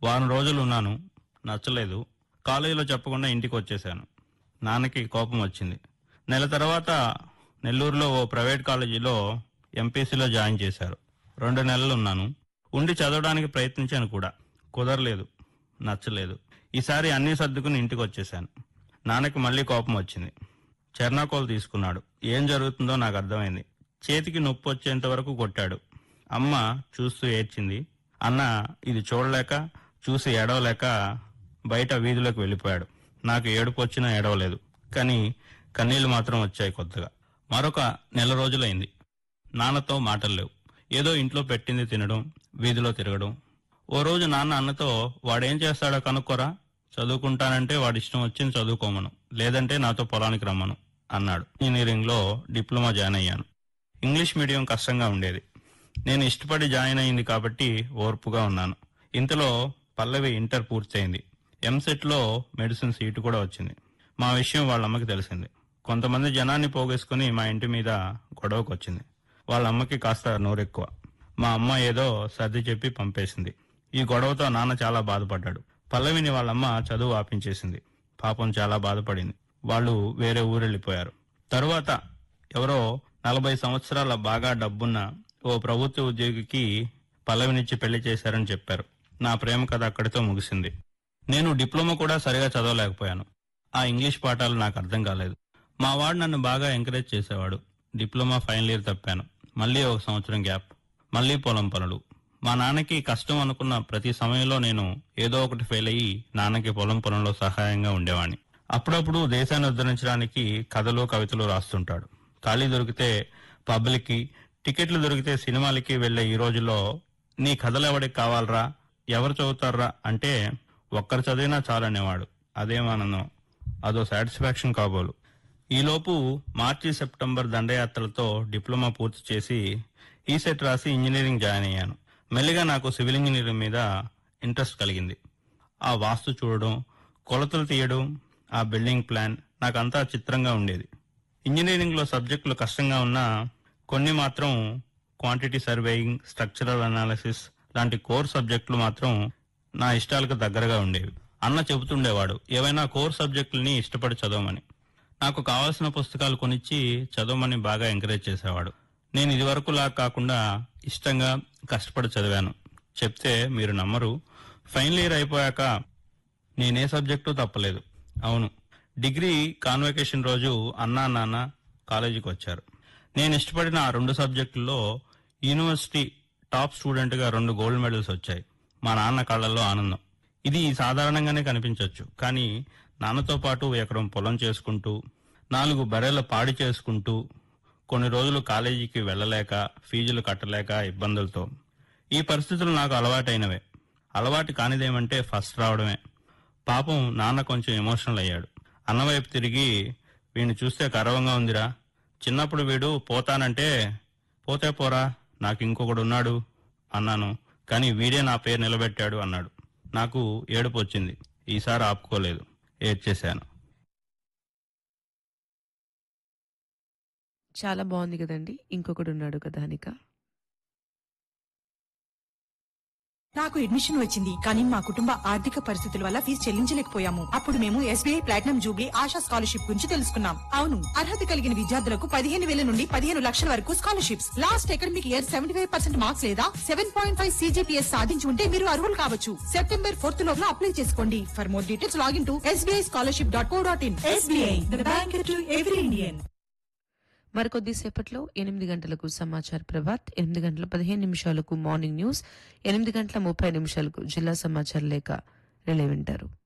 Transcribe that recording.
వారం రోజులు ఉన్నాను నచ్చలేదు కాలేజీలో చెప్పకుండా ఇంటికి వచ్చేసాను నాన్నకి కోపం వచ్చింది నెల తర్వాత నెల్లూరులో ఓ ప్రైవేట్ కాలేజీలో ఎంపీసీలో జాయిన్ చేశారు రెండు నెలలు ఉన్నాను ఉండి చదవడానికి ప్రయత్నించాను కూడా కుదరలేదు నచ్చలేదు ఈసారి అన్నీ సర్దుకుని ఇంటికి వచ్చేసాను నాన్నకి మళ్ళీ కోపం వచ్చింది చెర్నాకోలు తీసుకున్నాడు ఏం జరుగుతుందో నాకు అర్థమైంది చేతికి నొప్పి వచ్చేంత వరకు కొట్టాడు అమ్మ చూస్తూ ఏడ్చింది అన్న ఇది చూడలేక చూసి ఏడవలేక బయట వీధిలోకి వెళ్ళిపోయాడు నాకు ఏడుపు వచ్చినా ఏడవలేదు కానీ కన్నీళ్లు మాత్రం వచ్చాయి కొత్తగా మరొక నెల రోజులైంది నాన్నతో మాటలు లేవు ఏదో ఇంట్లో పెట్టింది తినడం వీధిలో తిరగడం ఓ రోజు నాన్న అన్నతో వాడేం చేస్తాడో కనుక్కోరా చదువుకుంటానంటే వాడి ఇష్టం వచ్చింది చదువుకోమను లేదంటే నాతో పొలానికి రమ్మను అన్నాడు ఇంజనీరింగ్ లో డిప్లొమా జాయిన్ అయ్యాను ఇంగ్లీష్ మీడియం కష్టంగా ఉండేది నేను ఇష్టపడి జాయిన్ అయింది కాబట్టి ఓర్పుగా ఉన్నాను ఇంతలో పల్లవి ఇంటర్ పూర్తయింది ఎంసెట్ లో మెడిసిన్ సీటు కూడా వచ్చింది మా విషయం వాళ్ళ అమ్మకి తెలిసింది కొంతమంది జనాన్ని పోగేసుకుని మా ఇంటి మీద గొడవకు వచ్చింది వాళ్ళ అమ్మకి కాస్త నోరెక్కువ మా అమ్మ ఏదో సర్ది చెప్పి పంపేసింది ఈ గొడవతో నాన్న చాలా బాధపడ్డాడు పల్లవిని వాళ్ళమ్మ చదువు ఆపించేసింది పాపం చాలా బాధపడింది వాళ్ళు వేరే ఊరెళ్ళిపోయారు తరువాత ఎవరో నలభై సంవత్సరాల బాగా డబ్బున్న ఓ ప్రభుత్వ ఉద్యోగికి పల్లవినిచ్చి పెళ్లి చేశారని చెప్పారు నా ప్రేమ కథ అక్కడితో ముగిసింది నేను డిప్లొమా కూడా సరిగా చదవలేకపోయాను ఆ ఇంగ్లీష్ పాఠాలు నాకు అర్థం కాలేదు మా వాడు నన్ను బాగా ఎంకరేజ్ చేసేవాడు డిప్లొమా ఫైనల్ ఇయర్ తప్పాను మళ్ళీ ఒక సంవత్సరం గ్యాప్ మళ్ళీ పొలం పనులు మా నాన్నకి కష్టం అనుకున్న ప్రతి సమయంలో నేను ఏదో ఒకటి ఫెయిల్ అయ్యి నాన్నకి పొలం పనుల్లో సహాయంగా ఉండేవాణ్ణి అప్పుడప్పుడు దేశాన్ని ఉద్ధరించడానికి కథలు కవితలు రాస్తుంటాడు ఖాళీ దొరికితే పబ్లిక్కి టికెట్లు దొరికితే సినిమాలకి వెళ్లే ఈ రోజుల్లో నీ కథలు ఎవడికి కావాలరా ఎవరు చదువుతారా అంటే ఒక్కరు చదివినా చాలనేవాడు అదేమానందం అదో సాటిస్ఫాక్షన్ కాబోలు ఈలోపు మార్చి సెప్టెంబర్ దండయాత్రలతో డిప్లొమా పూర్తి చేసి ఈసెట్ రాసి ఇంజనీరింగ్ జాయిన్ అయ్యాను మెల్లిగా నాకు సివిల్ ఇంజనీరింగ్ మీద ఇంట్రెస్ట్ కలిగింది ఆ వాస్తు చూడడం కొలతలు తీయడం ఆ బిల్డింగ్ ప్లాన్ నాకంతా చిత్రంగా ఉండేది ఇంజనీరింగ్ లో సబ్జెక్టులు కష్టంగా ఉన్నా కొన్ని మాత్రం క్వాంటిటీ సర్వేయింగ్ స్ట్రక్చరల్ అనాలిసిస్ లాంటి కోర్ సబ్జెక్టులు మాత్రం నా ఇష్టాలకు దగ్గరగా ఉండేవి అన్న చెబుతుండేవాడు ఏవైనా కోర్ సబ్జెక్టులని ఇష్టపడి చదవమని నాకు కావాల్సిన పుస్తకాలు కొనిచ్చి చదవమని బాగా ఎంకరేజ్ చేసేవాడు నేను ఇదివరకులా కాకుండా ఇష్టంగా కష్టపడి చదివాను చెప్తే మీరు నమ్మరు ఫైనల్ ఇయర్ అయిపోయాక నేనే సబ్జెక్టు తప్పలేదు అవును డిగ్రీ కాన్వకేషన్ రోజు అన్నా నాన్న కాలేజీకి వచ్చారు నేను ఇష్టపడిన ఆ రెండు సబ్జెక్టుల్లో యూనివర్సిటీ టాప్ స్టూడెంట్ గా రెండు గోల్డ్ మెడల్స్ వచ్చాయి మా నాన్న కళ్ళల్లో ఆనందం ఇది సాధారణంగానే కనిపించవచ్చు కానీ నాన్నతో పాటు ఎకరం పొలం చేసుకుంటూ నాలుగు బర్రెల పాడి చేసుకుంటూ కొన్ని రోజులు కాలేజీకి వెళ్ళలేక ఫీజులు కట్టలేక ఇబ్బందులతో ఈ పరిస్థితులు నాకు అలవాటైనవే అలవాటు కానిదేమంటే ఫస్ట్ రావడమే పాపం నాన్న కొంచెం ఎమోషనల్ అయ్యాడు అన్నవైపు తిరిగి వీడిని చూస్తే గర్వంగా ఉందిరా చిన్నప్పుడు వీడు పోతానంటే పోతే పోరా నాకు ఇంకొకడు ఉన్నాడు అన్నాను కానీ వీడే నా పేరు నిలబెట్టాడు అన్నాడు నాకు ఏడుపు వచ్చింది ఈసారి ఆపుకోలేదు ఏడ్చేశాను చాలా బాగుంది కదండి ఇంకొకడు ఉన్నాడు కథానిక నాకు అడ్మిషన్ వచ్చింది కానీ మా కుటుంబ ఆర్థిక పరిస్థితుల వల్ల ఫీజు చెల్లించలేకపోయాము అప్పుడు మేము S B I platinum jubilee Asha scholarship గురించి తెలుసుకున్నాం అవును అర్హత కలిగిన విద్యార్థులకు పదిహేను వేల నుండి పదిహేను లక్షల వరకు scholarships last academic year seventy five percent marks లేదా సెవెన్ పాయింట్ ఫైవ్ సీజీపీఎస్ సాధించి ఉంటే మీరు అర్హులు కావచ్చు సెప్టెంబర్ ఫోర్త్ లోపల అప్లై చేసుకోండి for more details login to S B I scholarship dot co dot in S B I bank to every Indian మరికొద్దిసేపట్లో ఎనిమిది గంటలకు సమాచార ప్రభాత్ ఎనిమిది గంటల పదిహేను నిమిషాలకు మార్నింగ్ న్యూస్ ఎనిమిది గంటల ముప్పై నిమిషాలకు జిల్లా సమాచార లేఖ రిలే వింటారు